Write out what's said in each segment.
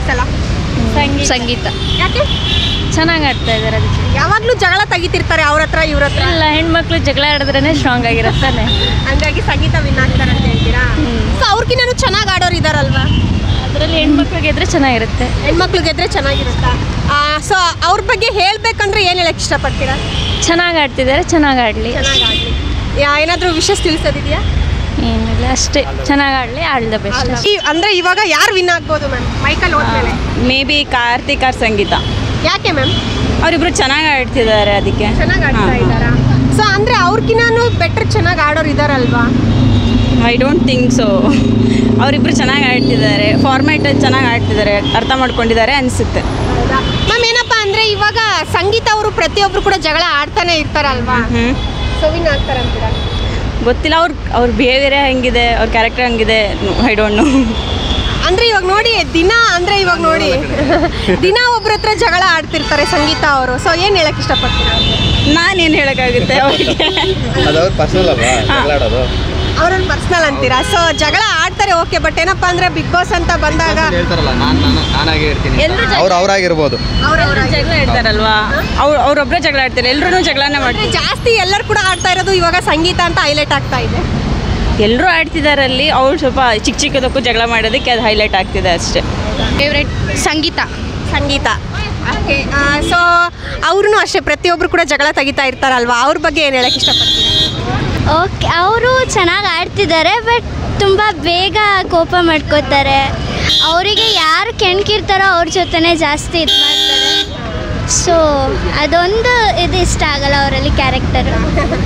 ಸಲ ಸಂಗೀತ ಯಾಕೆ ಚೆನ್ನಾಗಿ ಆಡ್ತಾ ಇದ್ದಾರೆ ಅದಕ್ಕೆ ಯಾವಾಗ್ಲೂ ಜಗಳ ತೆಗಿತಿರ್ತಾರೆ ಅವ್ರ ಹತ್ರ ಇವ್ರ ಹತ್ರ ಇಲ್ಲ ಹೆಣ್ಮಕ್ಳು ಜಗಳ ಆಡಿದ್ರೇ ಸ್ಟ್ರಾಂಗ್ ಆಗಿರುತ್ತಾನೆ ಹಂಗಾಗಿ ಸಂಗೀತ ವಿನ್ ಆಗ್ತಾರೆ ಅಂತ ಹೇಳ್ತೀರಾ ಸೊ ಅವ್ರಿಗಿನ್ನೂ ಚೆನ್ನಾಗಿ ಆಡೋರು ಇದಾರಲ್ವಾ ಅದರಲ್ಲಿ ಹೆಣ್ಮಕ್ಳು ಗೆದ್ರೆ ಚೆನ್ನಾಗಿರುತ್ತೆ ಹೆಣ್ಮಕ್ಳು ಗೆದ್ರೆ ಚೆನ್ನಾಗಿರುತ್ತಾ ಸೊ ಅವ್ರ ಬಗ್ಗೆ ಹೇಳ್ಬೇಕಂದ್ರೆ ಏನು ಹೇಳಕ್ ಇಷ್ಟಪಡ್ತೀರಾ ಚೆನ್ನಾಗಿ ಆಡ್ತಿದ್ದಾರೆ ಚೆನ್ನಾಗಿ ಆಡಲಿ ಚೆನ್ನಾಗಿ ಆಡಲಿ ಏನಾದರೂ ವಿಶೇಷ ತಿಳಿಸೋದಿದೆಯಾ ಏನಿಲ್ಲ ಅಷ್ಟೇ ಚೆನ್ನಾಗಿ ಆಡಲಿ ಆಲ್ ದ ಬೆಸ್ಟ್ ಈ- ಅಂದ್ರೆ ಇವಾಗ ಯಾರು ವಿನ್ ಆಗ್ಬೋದು ಮ್ಯಾಮ್ ಮೈಕಲ್ ಹೋದ್ಮೇಲೆ maybe Karthik or Sangeetha ಯಾಕೆ ಮ್ಯಾಮ್ ಅವರಿಬ್ರು ಚೆನ್ನಾಗಿ ಆಡ್ತಿದ್ದಾರೆ ಅದಕ್ಕೆ ಚೆನ್ನಾಗಿ ಆಡ್ತಾ ಹಾ. ಇದ್ದಾರಾ ಸೊ ಅಂದ್ರೆ ಅವ್ರಿಗಿನ್ನೂ ಬೆಟರ್ ಚೆನ್ನಾಗಿ ಆಡೋರು ಇದಾರಲ್ವಾ ಐ ಡೋಂಟ್ ಥಿಂಕ್ ಸೊ ಅವರಿಬ್ರು ಚೆನ್ನಾಗಿ ಆಡ್ತಿದ್ದಾರೆ ಫಾರ್ಮ್ಯಾಟ್ ಚೆನ್ನಾಗಿ ಆಡ್ತಿದ್ದಾರೆ ಅರ್ಥ ಮಾಡ್ಕೊಂಡಿದ್ದಾರೆ ಅನಿಸುತ್ತೆ ಮ್ಯಾಮ್ ಏನಪ್ಪಾ ಅಂದ್ರೆ ಇವಾಗ ಸಂಗೀತ ಅವರು ಪ್ರತಿಯೊಬ್ರು ಕೂಡ ಜಗಳ ಆಡ್ತಾನೆ ಇರ್ತಾರಲ್ವಾ ಹ್ಞೂ ಸೊ ವಿನ್ ಆಗ್ತಾರಂತೀರಾ ಗೊತ್ತಿಲ್ಲ ಅವ್ರ ಅವ್ರ ಬಿಹೇವಿಯರೇ ಹೆಂಗಿದೆ ಅವ್ರ ಕ್ಯಾರೆಕ್ಟರ್ ಹಂಗಿದೆ ಐ ಡೋಂಟ್ ನೋ ಅಂದ್ರೆ ಇವಾಗ ನೋಡಿ ದಿನ ಅಂದ್ರೆ ಇವಾಗ ನೋಡಿ ದಿನ ಒಬ್ರ ಹತ್ರ ಜಗಳ ಆಡ್ತಿರ್ತಾರೆ ಸಂಗೀತ ಅವರು ಸೊ ಏನ್ ಹೇಳಕ್ ಇಷ್ಟಪಡ್ತೀರಾ ನಾನೇನು ಹೇಳೋಕ್ಕಾಗುತ್ತೆ ಅವರಿಗೆ ಅದು ಅವ್ರ ಪರ್ಸನಲ್ ಅಲ್ವಾ ಜಗಳ ಆಡೋದು ಅವ್ರನ್ನ ಪರ್ಸ್ನಲ್ ಅಂತೀರಾ ಸೊ ಜಗಳ ಆಡ್ತಾರೆ ಓಕೆ ಬಟ್ ಏನಪ್ಪಾ ಅಂದ್ರೆ ಬಿಗ್ ಬಾಸ್ ಅಂತ ಬಂದಾಗ ಹೇಳ್ತಾರಲ್ಲ ನಾನು ನಾನು ನಾನಾಗೇ ಇರ್ತೀನಿ ಎಲ್ರು ಅವ್ರು ಅವರಾಗಿರ್ಬೋದು ಅವ್ರವ್ರ ಜಗಳ ಆಡ್ತಾರಲ್ವಾ ಅವ್ರು ಅವ್ರೊಬ್ಬರೇ ಜಗಳ ಆಡ್ತಾರೆ ಎಲ್ಲರೂ ಜಗಳನೇ ಮಾಡ್ತಾರೆ ಜಾಸ್ತಿ ಎಲ್ಲರೂ ಕೂಡ ಆಡ್ತಾ ಇರೋದು ಇವಾಗ ಸಂಗೀತ ಅಂತ ಹೈಲೈಟ್ ಆಗ್ತಾ ಇದೆ ಎಲ್ಲರೂ ಆಡ್ತಿದಾರಲ್ಲಿ ಅವ್ರು ಸ್ವಲ್ಪ ಚಿಕ್ಕ ಚಿಕ್ಕದಕ್ಕೂ ಜಗಳ ಮಾಡೋದಕ್ಕೆ ಅದು ಹೈಲೈಟ್ ಆಗ್ತಿದೆ ಅಷ್ಟೇ favourite Sangeetha Sangeetha okay so ಅವ್ರೂ ಅಷ್ಟೇ ಪ್ರತಿಯೊಬ್ರು ಕೂಡ ಜಗಳ ತೆಗಿತಾ ಇರ್ತಾರಲ್ವಾ ಅವ್ರ ಬಗ್ಗೆ ಏನು ಹೇಳಕ್ ಇಷ್ಟಪಡ್ತೀರಾ ಓಕೆ ಅವರು ಚೆನ್ನಾಗಿ ಆಡ್ತಿದ್ದಾರೆ ಬಟ್ ತುಂಬ ಬೇಗ ಕೋಪ ಮಾಡ್ಕೋತಾರೆ ಅವರಿಗೆ ಯಾರು ಕೆಣ್ಕಿರ್ತಾರೋ ಅವ್ರ ಜೊತೆನೇ ಜಾಸ್ತಿ ಇದು ಮಾಡ್ತಾರೆ ಸೊ ಅದೊಂದು ಇದು ಇಷ್ಟ ಆಗಲ್ಲ ಅವರಲ್ಲಿ character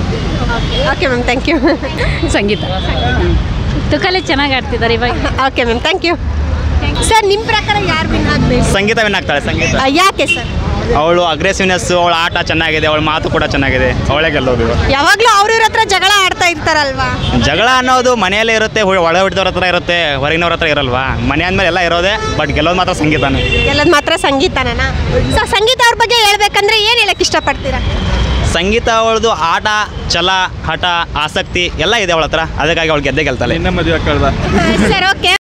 okay ma'am thank you Sangeetha ತುಕಲೆ ಚೆನ್ನಾಗಿ ಆಡ್ತಿದ್ದಾರೆ ಇವಾಗ okay ma'am thank you sir ನಿಮ್ಮ ಪ್ರಕಾರ ಯಾರು ವಿನ್ ಆಗಬೇಕು ಸಂಗೀತ ವಿನ್ ಆಗ್ತಾಳೆ ಸಂಗೀತ ಯಾಕೆ ಸರ್ ಅವಳು ಅಗ್ರೆಸಿವ್ನೆಸ್ ಅವಳ ಆಟ ಚೆನ್ನಾಗಿದೆ ಅವಳ ಮಾತು ಕೂಡ ಚೆನ್ನಾಗಿದೆ ಅವಳೇ ಗೆಲ್ಲೋದು ಯಾವಾಗಲೂ ಅವ್ರ ಹತ್ರ ಜಗಳ ಆಡ್ತಾ ಇರ್ತಾರಲ್ವಾ ಜಗಳ ಅನ್ನೋದು ಮನೆಯಲ್ಲೇ ಇರುತ್ತೆ ಹು- ಒಳ ಹುಟ್ಟಿದವ್ರ ಹತ್ರ ಇರುತ್ತೆ ಹೊರಗಿನವ್ರ ಹತ್ರ ಇರಲ್ವಾ ಮನೆ ಅಂದಮೇಲೆ ಎಲ್ಲ ಇರೋದೇ ಬಟ್ ಗೆಲ್ಲೋದು ಮಾತ್ರ ಸಂಗೀತನೇ ಗೆಲ್ಲೋದು ಮಾತ್ರ ಸಂಗೀತನ ಸೊ ಸಂಗೀತ ಅವ್ರ ಬಗ್ಗೆ ಹೇಳ್ಬೇಕಂದ್ರೆ ಏನು ಹೇಳಕ್ ಇಷ್ಟಪಡ್ತೀರಾ ಸಂಗೀತ ಅವಳದು ಆಟ ಛಲ ಹಠ ಆಸಕ್ತಿ ಎಲ್ಲ ಇದೆ ಅವಳ ಹತ್ರ ಅದಕ್ಕಾಗಿ ಅವಳು ಗೆದ್ದೇ ಗೆಲ್ತಾಳೆ ಇನ್ನೇ ಮದುವೆ ಆಗ್ತಾಳ್ದ ಸರ್ ಓಕೆ